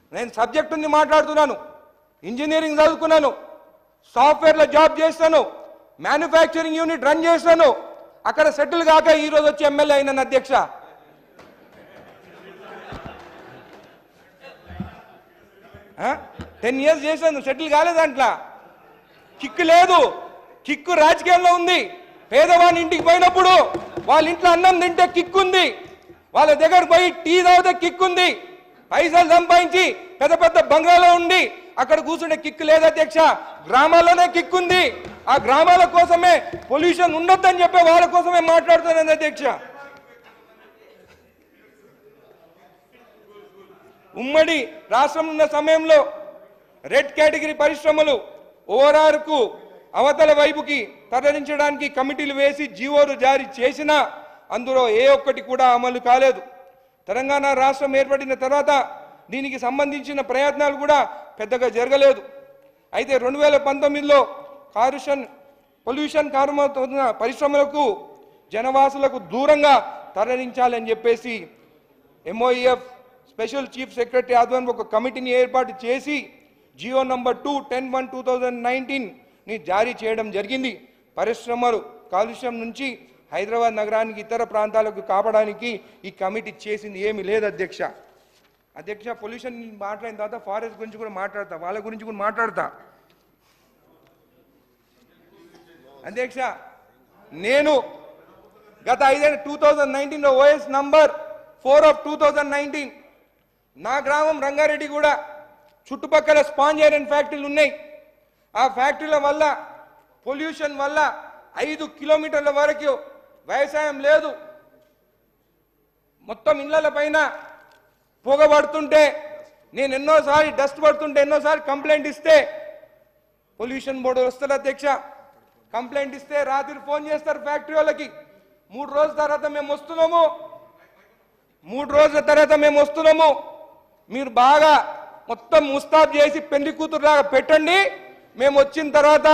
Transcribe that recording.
నేను సబ్జెక్ట్ ఉంది మాట్లాడుతున్నాను ఇంజనీరింగ్ చదువుకున్నాను సాఫ్ట్వేర్లో జాబ్ చేస్తాను మ్యానుఫ్యాక్చరింగ్ యూనిట్ రన్ చేస్తాను అక్కడ సెటిల్ కాక ఈ రోజు వచ్చి ఎమ్మెల్యే అయినాను అధ్యక్ష టెన్ ఇయర్స్ చేశాను సెటిల్ కాలేదు దాంట్లో కిక్కు లేదు కిక్కు రాజకీయాల్లో ఉంది పేదవాని ఇంటికి పోయినప్పుడు వాళ్ళ ఇంట్లో అన్నం తింటే కిక్కు ఉంది వాళ్ళ దగ్గర పోయి టీ తాగితే కిక్కు ఉంది పైసలు సంపాదించి పెద్ద పెద్ద బంగ్లాలో ఉండి అక్కడ కూర్చుంటే కిక్కు లేదు అధ్యక్ష గ్రామాల్లోనే కిక్కు ఉంది ఆ గ్రామాల కోసమే పొల్యూషన్ ఉండొద్దని చెప్పే వాళ్ళ కోసమే మాట్లాడుతున్నాను అధ్యక్ష ఉమ్మడి రాష్ట్రం ఉన్న సమయంలో రెడ్ కేటగిరీ పరిశ్రమలు ఓఆర్ఆర్కు అవతల వైపుకి తరలించడానికి కమిటీలు వేసి జీవోలు జారీ చేసినా అందులో ఏ ఒక్కటి కూడా అమలు కాలేదు తెలంగాణ రాష్ట్రం ఏర్పడిన తర్వాత దీనికి సంబంధించిన ప్రయత్నాలు కూడా పెద్దగా జరగలేదు అయితే రెండు వేల పంతొమ్మిదిలో కాలుష్యం పొల్యూషన్ కారణమవుతున్న పరిశ్రమలకు జనవాసులకు దూరంగా తరలించాలని చెప్పేసి ఎంఓఈఎఫ్ స్పెషల్ చీఫ్ సెక్రటరీ ఆధ్వర్యంలో ఒక కమిటీని ఏర్పాటు చేసి GO number two ten one two thousand నైన్టీన్ని జారీ చేయడం జరిగింది పరిశ్రమలు కాలుష్యం నుంచి హైదరాబాద్ నగరానికి ఇతర ప్రాంతాలకు కాపడానికి ఈ కమిటీ చేసింది ఏమీ లేదు అధ్యక్ష అధ్యక్ష పొల్యూషన్ మాట్లాడిన తర్వాత ఫారెస్ట్ గురించి కూడా మాట్లాడతా వాళ్ళ గురించి కూడా మాట్లాడతా అధ్యక్ష నేను గత ఐదేళ్ళ టూ థౌజండ్ నైన్టీన్లో OS number four of two thousand nineteen నా గ్రామం రంగారెడ్డి కూడా చుట్టుపక్కల స్పాంజ్ ఐరన్ ఫ్యాక్టరీలు ఉన్నాయి ఆ ఫ్యాక్టరీల వల్ల పొల్యూషన్ వల్ల ఐదు కిలోమీటర్ల వరకు వ్యవసాయం లేదు మొత్తం ఇళ్ళల పైన పొగ పడుతుంటే నేను ఎన్నోసారి డస్ట్ పడుతుంటే ఎన్నోసారి కంప్లైంట్ ఇస్తే పొల్యూషన్ బోర్డు వస్తుంది అధ్యక్ష కంప్లైంట్ ఇస్తే రాత్రి ఫోన్ చేస్తారు ఫ్యాక్టరీ వాళ్ళకి మూడు రోజుల తర్వాత మేము వస్తున్నాము మూడు రోజుల తర్వాత మేము వస్తున్నాము మీరు బాగా మొత్తం ముస్తాబ్ చేసి పెళ్లి కూతురులాగా పెట్టండి మేము వచ్చిన తర్వాత